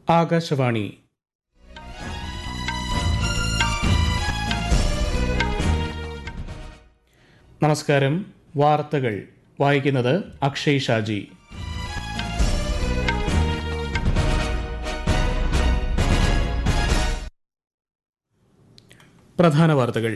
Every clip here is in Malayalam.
ആകാശവാണി നമസ്കാരം വാർത്തകൾ വായിക്കുന്നത് അക്ഷയ് ഷാജി പ്രധാന വാർത്തകൾ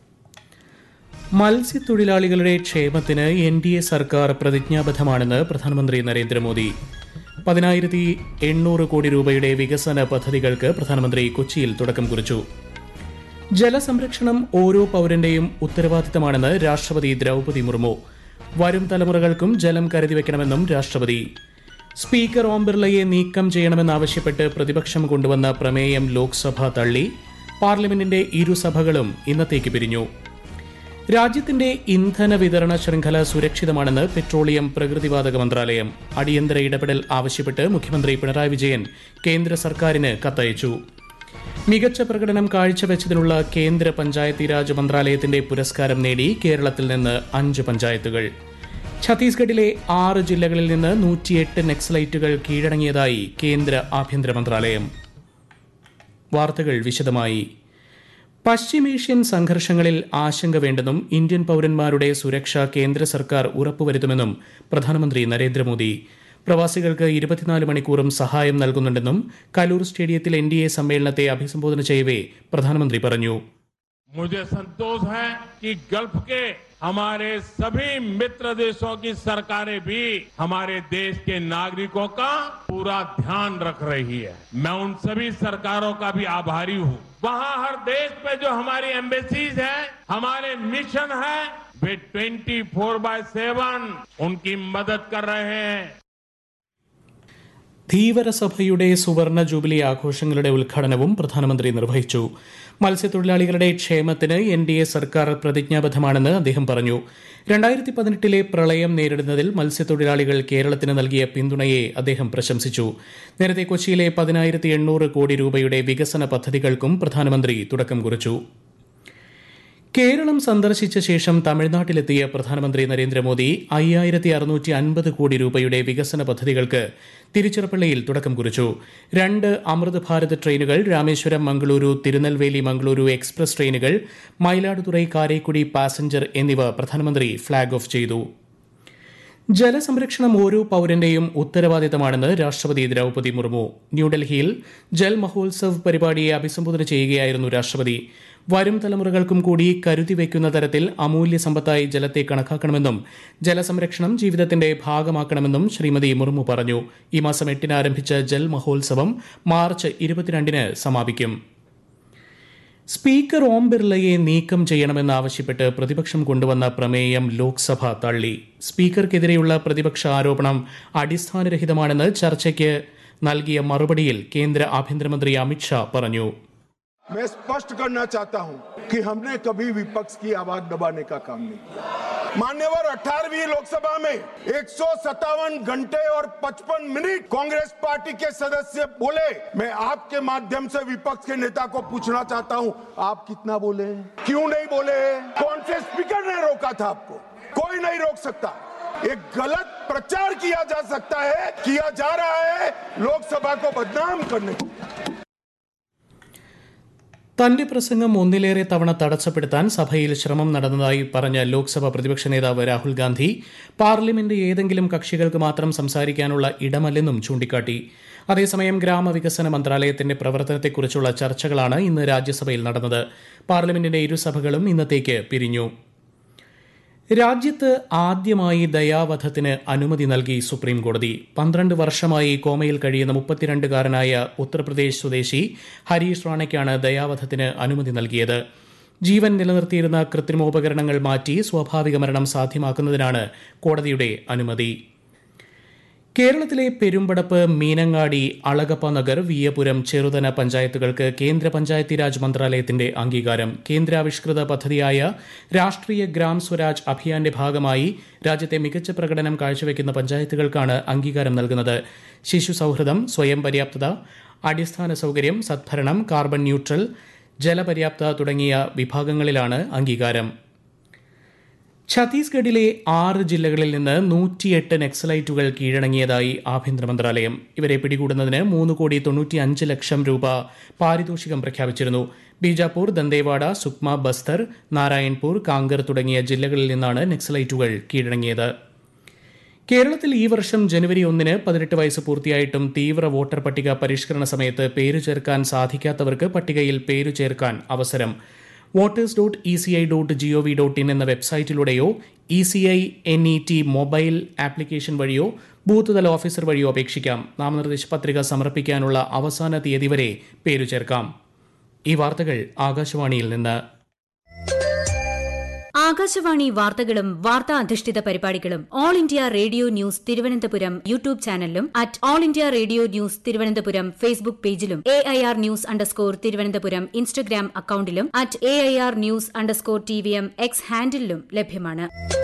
മത്സ്യത്തൊഴിലാളികളുടെ ക്ഷേമത്തിന് എൻ ഡി എ സർക്കാർ പ്രതിജ്ഞാബദ്ധമാണെന്ന് പ്രധാനമന്ത്രി നരേന്ദ്രമോദി പതിനായിരത്തി എണ്ണൂറ് കോടി രൂപയുടെ വികസന പദ്ധതികൾക്ക് പ്രധാനമന്ത്രി കൊച്ചിയിൽ തുടക്കം കുറിച്ചു ജലസംരക്ഷണം ഓരോ പൌരന്റെയും ഉത്തരവാദിത്തമാണെന്ന് രാഷ്ട്രപതി ദ്രൗപതി മുർമു വരും തലമുറകൾക്കും ജലം കരുതിവെക്കണമെന്നും രാഷ്ട്രപതി സ്പീക്കർ ഓം ബിർളയെ നീക്കം ചെയ്യണമെന്നാവശ്യപ്പെട്ട് പ്രതിപക്ഷം കൊണ്ടുവന്ന പ്രമേയം ലോക്സഭ തള്ളി പാർലമെന്റിന്റെ ഇരുസഭകളും ഇന്നത്തേക്ക് പിരിഞ്ഞു രാജ്യത്തിന്റെ ഇന്ധന വിതരണ ശൃംഖല സുരക്ഷിതമാണെന്ന് പെട്രോളിയം പ്രകൃതിവാതക മന്ത്രാലയം അടിയന്തര ഇടപെടൽ ആവശ്യപ്പെട്ട് മുഖ്യമന്ത്രി പിണറായി വിജയൻ കേന്ദ്ര സർക്കാരിന് കത്തയച്ചു മികച്ച പ്രകടനം കാഴ്ചവെച്ചതിനുള്ള കേന്ദ്ര പഞ്ചായത്തി രാജ് മന്ത്രാലയത്തിന്റെ പുരസ്കാരം നേടി കേരളത്തിൽ നിന്ന് അഞ്ച് പഞ്ചായത്തുകൾ ഛത്തീസ്ഗഡിലെ ആറ് ജില്ലകളിൽ നിന്ന് നൂറ്റിയെട്ട് നക്സലൈറ്റുകൾ കീഴടങ്ങിയതായി കേന്ദ്ര ആഭ്യന്തര മന്ത്രാലയം വാർത്തകൾ വിശദമായി പശ്ചിമേഷ്യൻ സംഘർഷങ്ങളിൽ ആശങ്ക വേണ്ടെന്നും ഇന്ത്യൻ പൌരന്മാരുടെ സുരക്ഷ കേന്ദ്ര സർക്കാർ ഉറപ്പുവരുത്തുമെന്നും പ്രധാനമന്ത്രി നരേന്ദ്രമോദി പ്രവാസികൾക്ക് ഇരുപത്തിനാല് മണിക്കൂറും സഹായം നൽകുന്നുണ്ടെന്നും കലൂർ സ്റ്റേഡിയത്തിൽ എൻ ഡി എ സമ്മേളനത്തെ അഭിസംബോധന ചെയ്യവേ പ്രധാനമന്ത്രി പറഞ്ഞു मुझे संतोष है कि गल्फ के हमारे सभी मित्र देशों की सरकारें भी हमारे देश के नागरिकों का पूरा ध्यान रख रही है मैं उन सभी सरकारों का भी आभारी हूं वहां हर देश में जो हमारी एम्बेसीज है हमारे मिशन है वे 24 फोर बाय सेवन उनकी मदद कर रहे हैं ധീവരസഭയുടെ സുവർണ ജൂബിലി ആഘോഷങ്ങളുടെ ഉദ്ഘാടനവും പ്രധാനമന്ത്രി നിർവഹിച്ചു മത്സ്യത്തൊഴിലാളികളുടെ ക്ഷേമത്തിന് എൻ ഡി എ സർക്കാർ പ്രതിജ്ഞാബദ്ധമാണെന്ന് അദ്ദേഹം പറഞ്ഞു രണ്ടായിരത്തി പതിനെട്ടിലെ പ്രളയം നേരിടുന്നതിൽ മത്സ്യത്തൊഴിലാളികൾ കേരളത്തിന് നൽകിയ പിന്തുണയെ അദ്ദേഹം പ്രശംസിച്ചു നേരത്തെ കൊച്ചിയിലെ പതിനായിരത്തി എണ്ണൂറ് കോടി രൂപയുടെ വികസന പദ്ധതികൾക്കും പ്രധാനമന്ത്രി തുടക്കം കുറിച്ചു കേരളം സന്ദർശിച്ച ശേഷം തമിഴ്നാട്ടിലെത്തിയ പ്രധാനമന്ത്രി നരേന്ദ്രമോദി അയ്യായിരത്തി അറുന്നൂറ്റി അൻപത് കോടി രൂപയുടെ വികസന പദ്ധതികൾക്ക് തിരുച്ചിറപ്പള്ളിയിൽ തുടക്കം കുറിച്ചു രണ്ട് അമൃത് ഭാരത് ട്രെയിനുകൾ രാമേശ്വരം മംഗളൂരു തിരുനെൽവേലി മംഗളൂരു എക്സ്പ്രസ് ട്രെയിനുകൾ മയിലാടുതുറൈ കാരേക്കുടി പാസഞ്ചർ എന്നിവ പ്രധാനമന്ത്രി ഫ്ളാഗ് ഓഫ് ചെയ്തു ജലസംരക്ഷണം ഓരോ പൌരന്റെയും ഉത്തരവാദിത്തമാണെന്ന് രാഷ്ട്രപതി ദ്രൗപതി മുർമു ന്യൂഡൽഹിയിൽ ജൽ മഹോത്സവ് പരിപാടിയെ അഭിസംബോധന ചെയ്യുകയായിരുന്നു രാഷ്ട്രപതി വരും തലമുറകൾക്കും കൂടി കരുതി വയ്ക്കുന്ന തരത്തിൽ അമൂല്യ സമ്പത്തായി ജലത്തെ കണക്കാക്കണമെന്നും ജലസംരക്ഷണം ജീവിതത്തിന്റെ ഭാഗമാക്കണമെന്നും ശ്രീമതി മുർമു പറഞ്ഞു ഈ മാസം എട്ടിന് ആരംഭിച്ച ജൽ മഹോത്സവം മാർച്ച് ഇരുപത്തിരണ്ടിന് സമാപിക്കും സ്പീക്കർ ഓം ബിർളയെ നീക്കം ചെയ്യണമെന്നാവശ്യപ്പെട്ട് പ്രതിപക്ഷം കൊണ്ടുവന്ന പ്രമേയം ലോക്സഭ തള്ളി സ്പീക്കർക്കെതിരെയുള്ള പ്രതിപക്ഷ ആരോപണം അടിസ്ഥാനരഹിതമാണെന്ന് ചർച്ചയ്ക്ക് നൽകിയ മറുപടിയിൽ കേന്ദ്ര ആഭ്യന്തരമന്ത്രി അമിത്ഷാ പറഞ്ഞു मैं स्पष्ट करना चाहता हूं कि हमने कभी विपक्ष की आवाज दबाने का काम नहीं किया मान्यवर अठारहवीं लोकसभा में एक घंटे और 55 मिनट कांग्रेस पार्टी के सदस्य बोले मैं आपके माध्यम से विपक्ष के नेता को पूछना चाहता हूं आप कितना बोले क्यों नहीं बोले कौन से स्पीकर ने रोका था आपको कोई नहीं रोक सकता एक गलत प्रचार किया जा सकता है किया जा रहा है लोकसभा को बदनाम करने के लिए തന്റെ പ്രസംഗം ഒന്നിലേറെ തവണ തടസ്സപ്പെടുത്താൻ സഭയിൽ ശ്രമം നടന്നതായി പറഞ്ഞ ലോക്സഭ പ്രതിപക്ഷ നേതാവ് രാഹുൽ ഗാന്ധി പാർലമെന്റ് ഏതെങ്കിലും കക്ഷികൾക്ക് മാത്രം സംസാരിക്കാനുള്ള ഇടമല്ലെന്നും ചൂണ്ടിക്കാട്ടി അതേസമയം ഗ്രാമവികസന മന്ത്രാലയത്തിന്റെ പ്രവർത്തനത്തെക്കുറിച്ചുള്ള ചർച്ചകളാണ് ഇന്ന് രാജ്യസഭയിൽ നടന്നത് പാർലമെന്റിന്റെ ഇരുസഭകളും ഇന്നത്തേക്ക് പിരിഞ്ഞു രാജ്യത്ത് ആദ്യമായി ദയാവധത്തിന് അനുമതി നൽകി സുപ്രീം കോടതി പന്ത്രണ്ട് വർഷമായി കോമയിൽ കഴിയുന്ന മുപ്പത്തിരണ്ടുകാരനായ ഉത്തർപ്രദേശ് സ്വദേശി ഹരീഷ് റാണയ്ക്കാണ് ദയാവധത്തിന് അനുമതി നൽകിയത് ജീവൻ നിലനിർത്തിയിരുന്ന കൃത്രിമോപകരണങ്ങൾ മാറ്റി സ്വാഭാവിക മരണം സാധ്യമാക്കുന്നതിനാണ് കോടതിയുടെ അനുമതി കേരളത്തിലെ പെരുമ്പടപ്പ് മീനങ്ങാടി അളഗപ്പ നഗർ വിയപുരം ചെറുതന പഞ്ചായത്തുകൾക്ക് കേന്ദ്ര പഞ്ചായത്തി രാജ് മന്ത്രാലയത്തിന്റെ അംഗീകാരം കേന്ദ്രാവിഷ്കൃത പദ്ധതിയായ രാഷ്ട്രീയ ഗ്രാം സ്വരാജ് അഭിയാന്റെ ഭാഗമായി രാജ്യത്തെ മികച്ച പ്രകടനം കാഴ്ചവെക്കുന്ന പഞ്ചായത്തുകൾക്കാണ് അംഗീകാരം നൽകുന്നത് ശിശു സൌഹൃദം സ്വയം പര്യാപ്തത അടിസ്ഥാന സൌകര്യം സദ്ഭരണം കാർബൺ ന്യൂട്രൽ ജലപര്യാപ്തത തുടങ്ങിയ വിഭാഗങ്ങളിലാണ് അംഗീകാരം ഛത്തീസ്ഗഡിലെ ആറ് ജില്ലകളിൽ നിന്ന് നൂറ്റിയെട്ട് നക്സലൈറ്റുകൾ കീഴടങ്ങിയതായി ആഭ്യന്തര മന്ത്രാലയം ഇവരെ പിടികൂടുന്നതിന് മൂന്ന് കോടി തൊണ്ണൂറ്റി അഞ്ച് ലക്ഷം രൂപ പാരിതോഷികം പ്രഖ്യാപിച്ചിരുന്നു ബീജാപൂർ ദന്തേവാഡ സുക്മ ബസ്തർ നാരായൺപൂർ കാങ്കർ തുടങ്ങിയ ജില്ലകളിൽ നിന്നാണ് നക്സലൈറ്റുകൾ കീഴടങ്ങിയത് കേരളത്തിൽ ഈ വർഷം ജനുവരി ഒന്നിന് പതിനെട്ട് വയസ്സ് പൂർത്തിയായിട്ടും തീവ്ര വോട്ടർ പട്ടിക പരിഷ്കരണ സമയത്ത് പേരു ചേർക്കാൻ സാധിക്കാത്തവർക്ക് പട്ടികയിൽ പേരു ചേർക്കാൻ അവസരം voters dot E C I dot G O V dot in എന്ന വെബ്സൈറ്റിലൂടെയോ E C I N E T mobile application വഴിയോ ബൂത്ത് തല ഓഫീസർ വഴിയോ അപേക്ഷിക്കാം നാമനിർദ്ദേശ പത്രിക സമർപ്പിക്കാനുള്ള അവസാന തീയതി വരെ പേരു ചേർക്കാം ഈ വാർത്തകൾ ആകാശവാണിയിൽ നിന്ന് ആകാശവാണി വാർത്തകളും വാർത്താ അധിഷ്ഠിത പരിപാടികളും all India radio news Thiruvananthapuram YouTube ചാനലിലും at all India radio news Thiruvananthapuram Facebook പേജിലും A I R news underscore Thiruvananthapuram Instagram അക്കൌണ്ടിലും at A I R news underscore T V M X ഹാൻഡിലും ലഭ്യമാണ്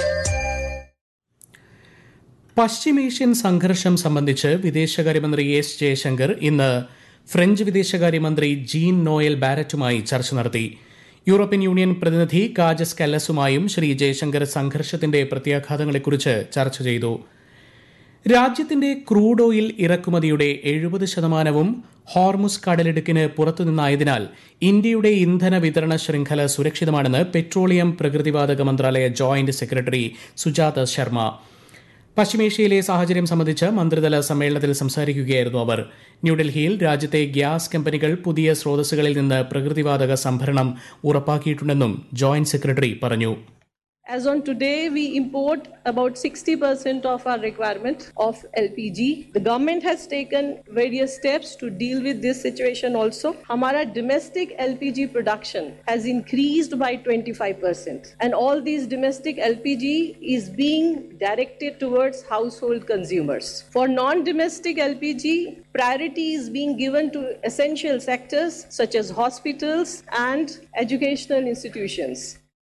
പശ്ചിമേഷ്യൻ സംഘർഷം സംബന്ധിച്ച് വിദേശകാര്യമന്ത്രി എസ് ജയശങ്കർ ഇന്ന് ഫ്രഞ്ച് വിദേശകാര്യമന്ത്രി ജീൻ നോയൽ ബാരറ്റുമായി ചർച്ച നടത്തി യൂറോപ്യൻ യൂണിയൻ പ്രതിനിധി കാജസ് കല്ലസുമായും ശ്രീ ജയശങ്കർ സംഘർഷത്തിന്റെ പ്രത്യാഘാതങ്ങളെക്കുറിച്ച് ചർച്ച ചെയ്തു രാജ്യത്തിന്റെ ക്രൂഡ് ഓയിൽ ഇറക്കുമതിയുടെ എഴുപത് ശതമാനവും ഹോർമുസ് കടലിടുക്കിന് പുറത്തുനിന്നായതിനാൽ ഇന്ത്യയുടെ ഇന്ധന വിതരണ ശൃംഖല സുരക്ഷിതമാണെന്ന് പെട്രോളിയം പ്രകൃതിവാതക മന്ത്രാലയ ജോയിന്റ് സെക്രട്ടറി സുജാത ശർമ്മ പശ്ചിമേഷ്യയിലെ സാഹചര്യം സംബന്ധിച്ച് മന്ത്രിതല സമ്മേളനത്തിൽ സംസാരിക്കുകയായിരുന്നു അവർ ന്യൂഡൽഹിയിൽ രാജ്യത്തെ ഗ്യാസ് കമ്പനികൾ പുതിയ സ്രോതസ്സുകളിൽ നിന്ന് പ്രകൃതിവാതക സംഭരണം ഉറപ്പാക്കിയിട്ടുണ്ടെന്നും ജോയിന്റ് സെക്രട്ടറി പറഞ്ഞു As on today, we import about 60% of our requirement of LPG. The government has taken various steps to deal with this situation also. Hamara domestic LPG production has increased by 25%. And all these domestic LPG is being directed towards household consumers. For non-domestic LPG, priority is being given to essential sectors such as hospitals and educational institutions.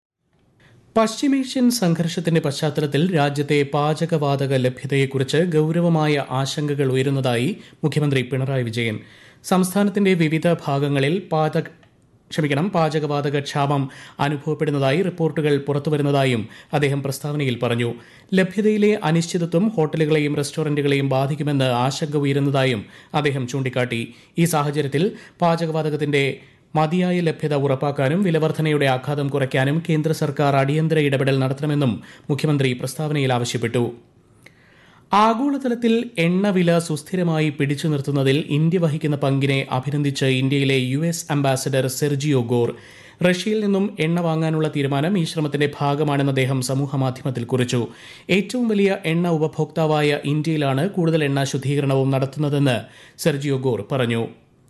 പശ്ചിമേഷ്യൻ സംഘർഷത്തിന്റെ പശ്ചാത്തലത്തിൽ രാജ്യത്തെ പാചകവാതക ലഭ്യതയെക്കുറിച്ച് ഗൌരവമായ ആശങ്കകൾ ഉയരുന്നതായി മുഖ്യമന്ത്രി പിണറായി വിജയൻ സംസ്ഥാനത്തിന്റെ വിവിധ ഭാഗങ്ങളിൽ പാചക ക്ഷമിക്കണം പാചകവാതക ക്ഷാമം അനുഭവപ്പെടുന്നതായി റിപ്പോർട്ടുകൾ പുറത്തുവരുന്നതായും അദ്ദേഹം പ്രസ്താവനയിൽ പറഞ്ഞു ലഭ്യതയിലെ അനിശ്ചിതത്വം ഹോട്ടലുകളെയും റെസ്റ്റോറന്റുകളെയും ബാധിക്കുമെന്ന് ആശങ്ക ഉയരുന്നതായും അദ്ദേഹം ചൂണ്ടിക്കാട്ടി ഈ സാഹചര്യത്തിൽ പാചകവാതകത്തിന്റെ മതിയായ ലഭ്യത ഉറപ്പാക്കാനും വിലവർധനയുടെ ആഘാതം കുറയ്ക്കാനും കേന്ദ്ര സർക്കാർ അടിയന്തര ഇടപെടൽ നടത്തണമെന്നും മുഖ്യമന്ത്രി പ്രസ്താവനയിൽ ആവശ്യപ്പെട്ടു ആഗോളതലത്തിൽ എണ്ണവില സുസ്ഥിരമായി പിടിച്ചു നിർത്തുന്നതിൽ ഇന്ത്യ വഹിക്കുന്ന പങ്കിനെ അഭിനന്ദിച്ച് ഇന്ത്യയിലെ U S ambassador Sergio Gor റഷ്യയിൽ നിന്നും എണ്ണ വാങ്ങാനുള്ള തീരുമാനം ഈ ശ്രമത്തിന്റെ ഭാഗമാണെന്ന് അദ്ദേഹം സമൂഹമാധ്യമത്തിൽ കുറിച്ചു ഏറ്റവും വലിയ എണ്ണ ഉപഭോക്താവായ ഇന്ത്യയിലാണ് കൂടുതൽ എണ്ണ ശുദ്ധീകരണവും നടത്തുന്നതെന്ന് സെർജിയോ ഗോർ പറഞ്ഞു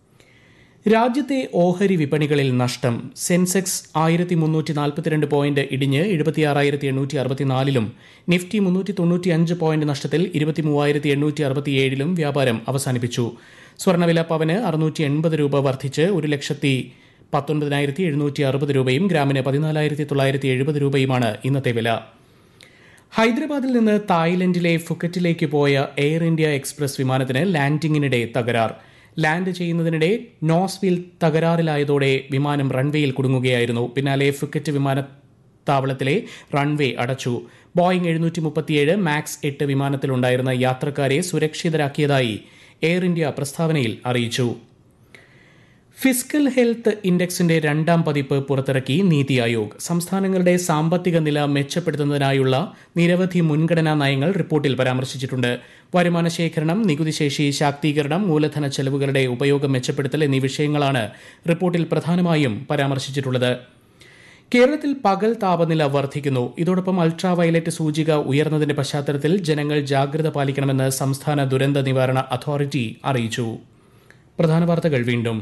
രാജ്യത്തെ ഓഹരി വിപണികളിൽ നഷ്ടം സെൻസെക്സ് ആയിരത്തി മുന്നൂറ്റി നാൽപ്പത്തിരണ്ട് പോയിന്റ് ഇടിഞ്ഞ് എഴുപത്തിയാറായിരത്തി എണ്ണൂറ്റി അറുപത്തിനാലിലും നിഫ്റ്റി മുന്നൂറ്റി തൊണ്ണൂറ്റി അഞ്ച് പോയിന്റ് നഷ്ടത്തിൽ ഇരുപത്തി മൂവായിരത്തി എണ്ണൂറ്റി അറുപത്തിയേഴിലും വ്യാപാരം അവസാനിപ്പിച്ചു സ്വർണ്ണവില പവന് അറുന്നൂറ്റി എൺപത് രൂപ വർദ്ധിച്ച് ഒരു ലക്ഷത്തി പത്തൊൻപതിനായിരത്തി എഴുന്നൂറ്റി അറുപത് രൂപയും ഗ്രാമിന് പതിനാലായിരത്തി തൊള്ളായിരത്തി എഴുപത് രൂപയുമാണ് ഇന്നത്തെ വില ഹൈദരാബാദിൽ നിന്ന് തായ്ലൻഡിലെ ഫുക്കറ്റിലേക്ക് പോയ എയർ ഇന്ത്യ എക്സ്പ്രസ് വിമാനത്തിന് ലാൻഡിംഗിനിടെ തകരാർ ലാൻഡ് ചെയ്യുന്നതിനിടെ നോസ് വീൽ തകരാറിലായതോടെ വിമാനം റൺവേയിൽ കുടുങ്ങുകയായിരുന്നു പിന്നാലെ ഫുക്കറ്റ് വിമാനത്താവളത്തിലെ റൺവേ അടച്ചു ബോയിംഗ് എഴുന്നൂറ്റി മുപ്പത്തിയേഴ് മാക്സ് എട്ട് വിമാനത്തിലുണ്ടായിരുന്ന യാത്രക്കാരെ സുരക്ഷിതരാക്കിയതായി എയർ ഇന്ത്യ പ്രസ്താവനയിൽ അറിയിച്ചു ഫിസ്ക്കൽ ഹെൽത്ത് ഇൻഡെക്സിന്റെ രണ്ടാം പതിപ്പ് പുറത്തിറക്കി നീതി ആയോഗ് സംസ്ഥാനങ്ങളുടെ സാമ്പത്തിക നില മെച്ചപ്പെടുത്തുന്നതിനായുള്ള നിരവധി മുൻഗണനാ നയങ്ങൾ റിപ്പോർട്ടിൽ പരാമർശിച്ചിട്ടുണ്ട് വരുമാന ശേഖരണം നികുതിശേഷി ശാക്തീകരണം മൂലധന ചെലവുകളുടെ ഉപയോഗം മെച്ചപ്പെടുത്തൽ എന്നീ വിഷയങ്ങളാണ് റിപ്പോർട്ടിൽ പ്രധാനമായും പരാമർശിച്ചിട്ടുള്ളത് കേരളത്തിൽ പകൽ താപനില വർദ്ധിക്കുന്നു ഇതോടൊപ്പം അൾട്രാ വയലറ്റ് സൂചിക ഉയർന്നതിന്റെ പശ്ചാത്തലത്തിൽ ജനങ്ങൾ ജാഗ്രത പാലിക്കണമെന്ന് സംസ്ഥാന ദുരന്ത നിവാരണ അതോറിറ്റി അറിയിച്ചു പ്രധാന വാർത്തകൾ വീണ്ടും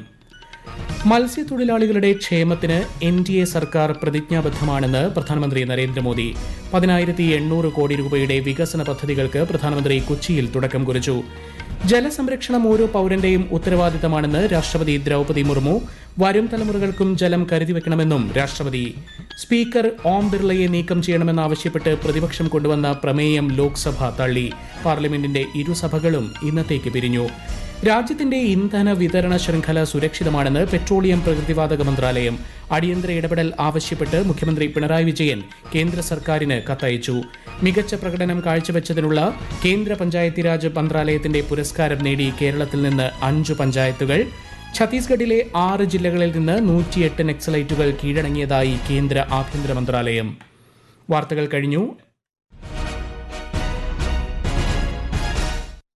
മത്സ്യത്തൊഴിലാളികളുടെ ക്ഷേമത്തിന് എൻ ഡി എ സർക്കാർ പ്രതിജ്ഞാബദ്ധമാണെന്ന് പ്രധാനമന്ത്രി നരേന്ദ്രമോദി പതിനായിരത്തി എണ്ണൂറ് കോടി രൂപയുടെ വികസന പദ്ധതികൾക്ക് പ്രധാനമന്ത്രി കൊച്ചിയിൽ തുടക്കം കുറിച്ചു ജലസംരക്ഷണം ഓരോ പൌരന്റെയും ഉത്തരവാദിത്തമാണെന്ന് രാഷ്ട്രപതി ദ്രൗപദി മുർമു വരും തലമുറകൾക്കും ജലം കരുതിവെക്കണമെന്നും രാഷ്ട്രപതി സ്പീക്കർ ഓം ബിർളയെ നീക്കം ചെയ്യണമെന്നാവശ്യപ്പെട്ട് പ്രതിപക്ഷം കൊണ്ടുവന്ന പ്രമേയം ലോക്സഭ തള്ളി പാർലമെന്റിന്റെ ഇരുസഭകളും ഇന്നത്തേക്ക് പിരിഞ്ഞു രാജ്യത്തിന്റെ ഇന്ധന വിതരണ ശൃംഖല സുരക്ഷിതമാണെന്ന് പെട്രോളിയം പ്രകൃതിവാതക മന്ത്രാലയം അടിയന്തര ഇടപെടൽ ആവശ്യപ്പെട്ട് മുഖ്യമന്ത്രി പിണറായി വിജയൻ കേന്ദ്ര സർക്കാരിന് കത്തയച്ചു മികച്ച പ്രകടനം കാഴ്ചവെച്ചതിനുള്ള കേന്ദ്ര പഞ്ചായത്തീരാജ് മന്ത്രാലയത്തിന്റെ പുരസ്കാരം നേടി കേരളത്തിൽ നിന്ന് അഞ്ചു പഞ്ചായത്തുകൾ ഛത്തീസ്ഗഡിലെ ആറ് ജില്ലകളിൽ നിന്ന് നൂറ്റിയെട്ട് നക്സലൈറ്റുകൾ കീഴടങ്ങിയതായി കേന്ദ്ര ആഭ്യന്തര മന്ത്രാലയം വാർത്തകൾ കഴിഞ്ഞു